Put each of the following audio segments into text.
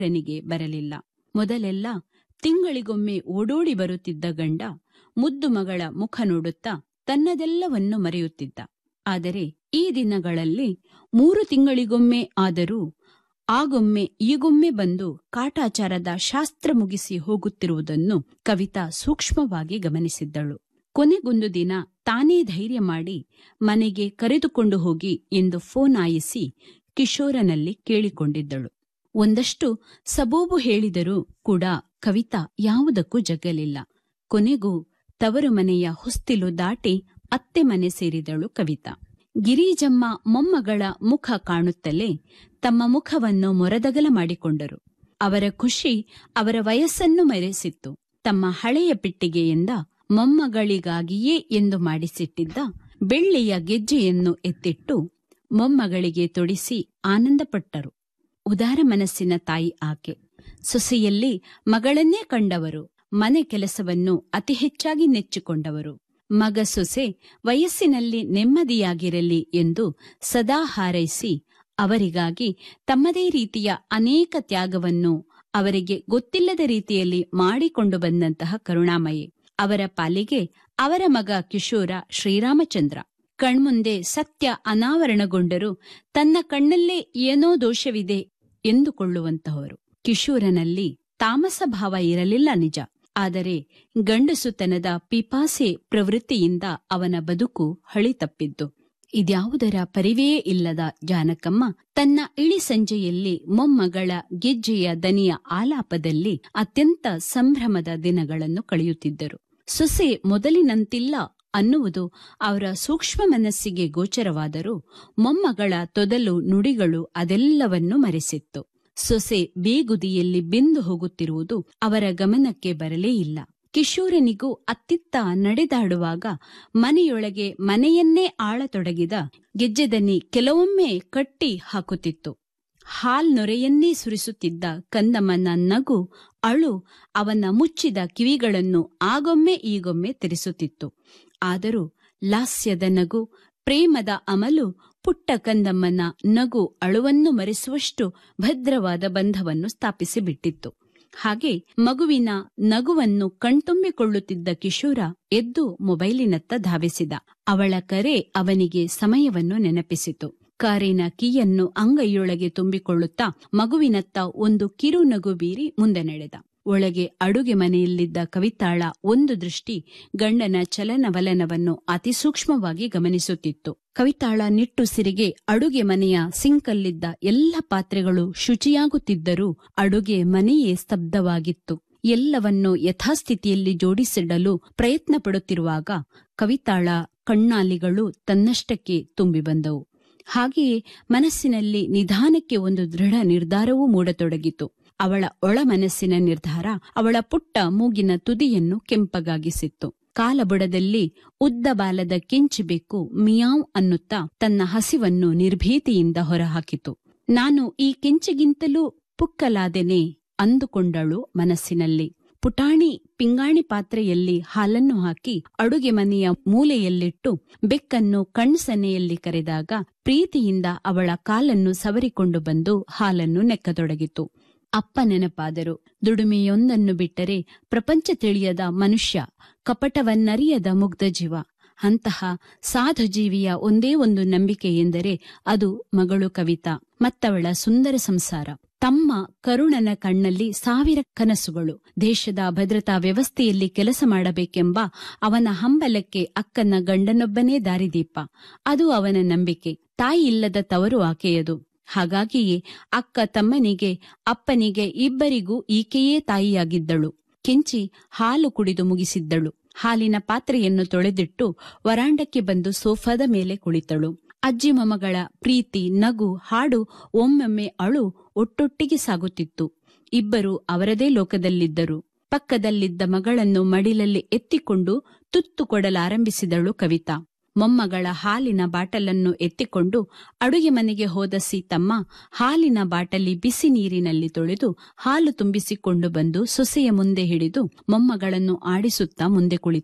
ಕಿಶೋರನಿಗೆ ಬರಲಿಲ್ಲ ಮೊದಲೆಲ್ಲ ತಿಂಗಳಿಗೊಮ್ಮೆ ಓಡೋಡಿ ಬರುತ್ತಿದ್ದ ಗಂಡ ಮುದ್ದು ಮಗಳ ಮುಖ ನೋಡುತ್ತಾ ತನ್ನದೆಲ್ಲವನ್ನು ಮರೆಯುತ್ತಿದ್ದ ಆದರೆ ಈ ದಿನಗಳಲ್ಲಿ ಮೂರು ತಿಂಗಳಿಗೊಮ್ಮೆ ಆದರೂ ಆಗೊಮ್ಮೆ ಈಗೊಮ್ಮೆ ಬಂದು ಕಾಟಾಚಾರದ ಶಾಸ್ತ್ರ ಮುಗಿಸಿ ಹೋಗುತ್ತಿರುವುದನ್ನು ಕವಿತಾ ಸೂಕ್ಷ್ಮವಾಗಿ ಗಮನಿಸಿದ್ದಳು ಕೊನೆಗೊಂದು ದಿನ ತಾನೇ ಧೈರ್ಯ ಮಾಡಿ ಮನೆಗೆ ಕರೆದುಕೊಂಡು ಹೋಗಿ ಎಂದು ಫೋನ್ ಆಯಿಸಿ ಕಿಶೋರನಲ್ಲಿ ಕೇಳಿಕೊಂಡಿದ್ದಳು ಒಂದಷ್ಟು ಸಬೂಬು ಹೇಳಿದರೂ ಕೂಡ ಕವಿತಾ ಯಾವುದಕ್ಕೂ ಜಗ್ಗಲಿಲ್ಲ ಕೊನೆಗೂ ತವರು ಮನೆಯ ಹೊಸ್ತಿಲು ದಾಟಿ ಅತ್ತೆ ಮನೆ ಸೇರಿದಳು ಕವಿತಾ ಗಿರಿಜಮ್ಮ ಮೊಮ್ಮಗಳ ಮುಖ ಕಾಣುತ್ತಲೇ ತಮ್ಮ ಮುಖವನ್ನು ಮೊರದಗಲ ಮಾಡಿಕೊಂಡರು ಅವರ ಖುಷಿ ಅವರ ವಯಸ್ಸನ್ನು ಮೆರೆಸಿತ್ತು ತಮ್ಮ ಹಳೆಯ ಪೆಟ್ಟಿಗೆಯಿಂದ ಮೊಮ್ಮಗಳಿಗಾಗಿಯೇ ಎಂದು ಮಾಡಿಸಿಟ್ಟಿದ್ದ ಬೆಳ್ಳಿಯ ಗೆಜ್ಜೆಯನ್ನು ಎತ್ತಿಟ್ಟು ಮೊಮ್ಮಗಳಿಗೆ ತೊಡಿಸಿ ಆನಂದಪಟ್ಟರು ಉದಾರ ಮನಸ್ಸಿನ ತಾಯಿ ಆಕೆ ಸೊಸೆಯಲ್ಲಿ ಮಗಳನ್ನೇ ಕಂಡವರು ಮನೆ ಕೆಲಸವನ್ನು ಅತಿ ಹೆಚ್ಚಾಗಿ ನೆಚ್ಚಿಕೊಂಡವರು ಮಗ ಸೊಸೆ ವಯಸ್ಸಿನಲ್ಲಿ ನೆಮ್ಮದಿಯಾಗಿರಲಿ ಎಂದು ಸದಾ ಹಾರೈಸಿ ಅವರಿಗಾಗಿ ತಮ್ಮದೇ ರೀತಿಯ ಅನೇಕ ತ್ಯಾಗವನ್ನು ಅವರಿಗೆ ಗೊತ್ತಿಲ್ಲದ ರೀತಿಯಲ್ಲಿ ಮಾಡಿಕೊಂಡು ಬಂದಂತಹ ಕರುಣಾಮಯಿ ಅವರ ಪಾಲಿಗೆ ಅವರ ಮಗ ಕಿಶೋರ ಶ್ರೀರಾಮಚಂದ್ರ ಕಣ್ಮುಂದೆ ಸತ್ಯ ಅನಾವರಣಗೊಂಡರೂ ತನ್ನ ಕಣ್ಣಲ್ಲೇ ಏನೋ ದೋಷವಿದೆ ಎಂದುಕೊಳ್ಳುವಂತಹವರು ಕಿಶೋರನಲ್ಲಿ ತಾಮಸ ಭಾವ ಇರಲಿಲ್ಲ ನಿಜ ಆದರೆ ಗಂಡಸುತನದ ಪಿಪಾಸೆ ಪ್ರವೃತ್ತಿಯಿಂದ ಅವನ ಬದುಕು ಹಳಿ ತಪ್ಪಿದ್ದು ಇದ್ಯಾವುದರ ಪರಿವೇ ಇಲ್ಲದ ಜಾನಕಮ್ಮ ತನ್ನ ಇಳಿ ಸಂಜೆಯಲ್ಲಿ ಮೊಮ್ಮಗಳ ಗೆಜ್ಜೆಯ ದನಿಯ ಆಲಾಪದಲ್ಲಿ ಅತ್ಯಂತ ಸಂಭ್ರಮದ ದಿನಗಳನ್ನು ಕಳೆಯುತ್ತಿದ್ದರು ಸೊಸೆ ಮೊದಲಿನಂತಿಲ್ಲ ಅನ್ನುವುದು ಅವರ ಸೂಕ್ಷ್ಮ ಮನಸ್ಸಿಗೆ ಗೋಚರವಾದರೂ ಮೊಮ್ಮಗಳ ತೊದಲು ನುಡಿಗಳು ಅದೆಲ್ಲವನ್ನೂ ಮರೆಸಿತ್ತು ಸೊಸೆ ಬೇಗುದಿಯಲ್ಲಿ ಬೆಂದು ಹೋಗುತ್ತಿರುವುದು ಅವರ ಗಮನಕ್ಕೆ ಬರಲೇ ಇಲ್ಲ ಕಿಶೋರನಿಗೂ ಅತ್ತಿತ್ತ ನಡೆದಾಡುವಾಗ ಮನೆಯೊಳಗೆ ಮನೆಯನ್ನೇ ಆಳತೊಡಗಿದ ಗೆಜ್ಜೆದನಿ ಕೆಲವೊಮ್ಮೆ ಕಟ್ಟಿ ಹಾಕುತ್ತಿತ್ತು ಹಾಲ್ ನೊರೆಯನ್ನೇ ಸುರಿಸುತ್ತಿದ್ದ ಕಂದಮ್ಮನ ನಗು ಅಳು ಅವನ ಮುಚ್ಚಿದ ಕಿವಿಗಳನ್ನು ಆಗೊಮ್ಮೆ ಈಗೊಮ್ಮೆ ತೆರೆಸುತ್ತಿತ್ತು ಆದರೂ ಲಾಸ್ಯದ ನಗು ಪ್ರೇಮದ ಅಮಲು ಪುಟ್ಟ ಕಂದಮ್ಮನ ನಗು ಅಳುವನ್ನು ಮರೆಸುವಷ್ಟು ಭದ್ರವಾದ ಬಂಧವನ್ನು ಸ್ಥಾಪಿಸಿಬಿಟ್ಟಿತ್ತು ಹಾಗೆ ಮಗುವಿನ ನಗುವನ್ನು ಕಣ್ತುಂಬಿಕೊಳ್ಳುತ್ತಿದ್ದ ಕಿಶೋರ ಎದ್ದು ಮೊಬೈಲಿನತ್ತ ಧಾವಿಸಿದ ಅವಳ ಕರೆ ಅವನಿಗೆ ಸಮಯವನ್ನು ನೆನಪಿಸಿತು ಕಾರಿನ ಕೀಯನ್ನು ಅಂಗೈಯೊಳಗೆ ತುಂಬಿಕೊಳ್ಳುತ್ತಾ ಮಗುವಿನತ್ತ ಒಂದು ಕಿರು ನಗು ಬೀರಿ ಮುಂದೆ ನಡೆದ ಒಳಗೆ ಅಡುಗೆ ಮನೆಯಲ್ಲಿದ್ದ ಕವಿತಾಳ ಒಂದು ದೃಷ್ಟಿ ಗಂಡನ ಚಲನವಲನವನ್ನು ಅತಿ ಸೂಕ್ಷ್ಮವಾಗಿ ಗಮನಿಸುತ್ತಿತ್ತು ಕವಿತಾಳ ನಿಟ್ಟುಸಿರಿಗೆ ಅಡುಗೆ ಮನೆಯ ಸಿಂಕಲ್ಲಿದ್ದ ಎಲ್ಲ ಪಾತ್ರೆಗಳು ಶುಚಿಯಾಗುತ್ತಿದ್ದರೂ ಅಡುಗೆ ಮನೆಯೇ ಸ್ತಬ್ಧವಾಗಿತ್ತು ಎಲ್ಲವನ್ನೂ ಯಥಾಸ್ಥಿತಿಯಲ್ಲಿ ಜೋಡಿಸಿಡಲು ಪ್ರಯತ್ನ ಪಡುತ್ತಿರುವಾಗ ಕವಿತಾಳ ಕಣ್ಣಾಲಿಗಳು ತನ್ನಷ್ಟಕ್ಕೆ ತುಂಬಿ ಬಂದವು ಹಾಗೆಯೇ ಮನಸ್ಸಿನಲ್ಲಿ ನಿಧಾನಕ್ಕೆ ಒಂದು ದೃಢ ನಿರ್ಧಾರವೂ ಮೂಡತೊಡಗಿತು ಅವಳ ಒಳ ಮನಸ್ಸಿನ ನಿರ್ಧಾರ ಅವಳ ಪುಟ್ಟ ಮೂಗಿನ ತುದಿಯನ್ನು ಕೆಂಪಗಾಗಿಸಿತ್ತು ಕಾಲಬುಡದಲ್ಲಿ ಉದ್ದ ಬಾಲದ ಕೆಂಚಿಬೇಕು ಮಿಯಾವ್ ಅನ್ನುತ್ತಾ ತನ್ನ ಹಸಿವನ್ನು ನಿರ್ಭೀತಿಯಿಂದ ಹೊರಹಾಕಿತು ನಾನು ಈ ಕೆಂಚಿಗಿಂತಲೂ ಪುಕ್ಕಲಾದೆನೆ ಅಂದುಕೊಂಡಳು ಮನಸ್ಸಿನಲ್ಲಿ ಪುಟಾಣಿ ಪಿಂಗಾಣಿ ಪಾತ್ರೆಯಲ್ಲಿ ಹಾಲನ್ನು ಹಾಕಿ ಅಡುಗೆ ಮನೆಯ ಮೂಲೆಯಲ್ಲಿಟ್ಟು ಬೆಕ್ಕನ್ನು ಕಣ್ಸನೆಯಲ್ಲಿ ಕರೆದಾಗ ಪ್ರೀತಿಯಿಂದ ಅವಳ ಕಾಲನ್ನು ಸವರಿಕೊಂಡು ಬಂದು ಹಾಲನ್ನು ನೆಕ್ಕತೊಡಗಿತು ಅಪ್ಪ ನೆನಪಾದರು ದುಡಿಮೆಯೊಂದನ್ನು ಬಿಟ್ಟರೆ ಪ್ರಪಂಚ ತಿಳಿಯದ ಮನುಷ್ಯ ಕಪಟವನ್ನರಿಯದ ಮುಗ್ಧ ಜೀವ ಅಂತಹ ಸಾಧು ಜೀವಿಯ ಒಂದೇ ಒಂದು ನಂಬಿಕೆ ಎಂದರೆ ಅದು ಮಗಳು ಕವಿತಾ ಮತ್ತವಳ ಸುಂದರ ಸಂಸಾರ ತಮ್ಮ ಕರುಣನ ಕಣ್ಣಲ್ಲಿ ಸಾವಿರ ಕನಸುಗಳು ದೇಶದ ಭದ್ರತಾ ವ್ಯವಸ್ಥೆಯಲ್ಲಿ ಕೆಲಸ ಮಾಡಬೇಕೆಂಬ ಅವನ ಹಂಬಲಕ್ಕೆ ಅಕ್ಕನ ಗಂಡನೊಬ್ಬನೇ ದಾರಿದೀಪ ಅದು ಅವನ ನಂಬಿಕೆ ತಾಯಿ ಇಲ್ಲದ ತವರು ಆಕೆಯದು ಹಾಗಾಗಿಯೇ ಅಕ್ಕ ತಮ್ಮನಿಗೆ ಅಪ್ಪನಿಗೆ ಇಬ್ಬರಿಗೂ ಈಕೆಯೇ ತಾಯಿಯಾಗಿದ್ದಳು ಕೆಂಚಿ ಹಾಲು ಕುಡಿದು ಮುಗಿಸಿದ್ದಳು ಹಾಲಿನ ಪಾತ್ರೆಯನ್ನು ತೊಳೆದಿಟ್ಟು ವರಾಂಡಕ್ಕೆ ಬಂದು ಸೋಫಾದ ಮೇಲೆ ಕುಳಿತಳು ಅಜ್ಜಿ ಮೊಮ್ಮಗಳ ಪ್ರೀತಿ ನಗು ಹಾಡು ಒಮ್ಮೊಮ್ಮೆ ಅಳು ಒಟ್ಟೊಟ್ಟಿಗೆ ಸಾಗುತ್ತಿತ್ತು ಇಬ್ಬರು ಅವರದೇ ಲೋಕದಲ್ಲಿದ್ದರು ಪಕ್ಕದಲ್ಲಿದ್ದ ಮಗಳನ್ನು ಮಡಿಲಲ್ಲಿ ಎತ್ತಿಕೊಂಡು ತುತ್ತು ಕೊಡಲಾರಂಭಿಸಿದಳು ಕವಿತಾ ಮೊಮ್ಮಗಳ ಹಾಲಿನ ಬಾಟಲನ್ನು ಎತ್ತಿಕೊಂಡು ಅಡುಗೆ ಮನೆಗೆ ಹೋದ ಸೀತಮ್ಮ ಹಾಲಿನ ಬಾಟಲಿ ಬಿಸಿ ನೀರಿನಲ್ಲಿ ತೊಳೆದು ಹಾಲು ತುಂಬಿಸಿಕೊಂಡು ಬಂದು ಸೊಸೆಯ ಮುಂದೆ ಹಿಡಿದು ಮೊಮ್ಮಗಳನ್ನು ಆಡಿಸುತ್ತಾ ಮುಂದೆ ಕುಳಿತರು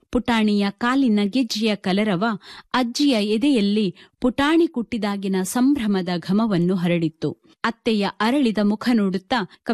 ಪುಟಾಣಿಯ ಕಾಲಿನ ಗೆಜ್ಜೆಯ ಕಲರವ ಅಜ್ಜಿಯ ಎದೆಯಲ್ಲಿ ಪುಟಾಣಿ ಕುಟ್ಟಿದಾಗಿನ ಸಂಭ್ರಮದ ಘಮವನ್ನು ಹರಡಿತ್ತು ಅತ್ತೆಯ ಅರಳಿದ ಮುಖ ನೋಡುತ್ತಾ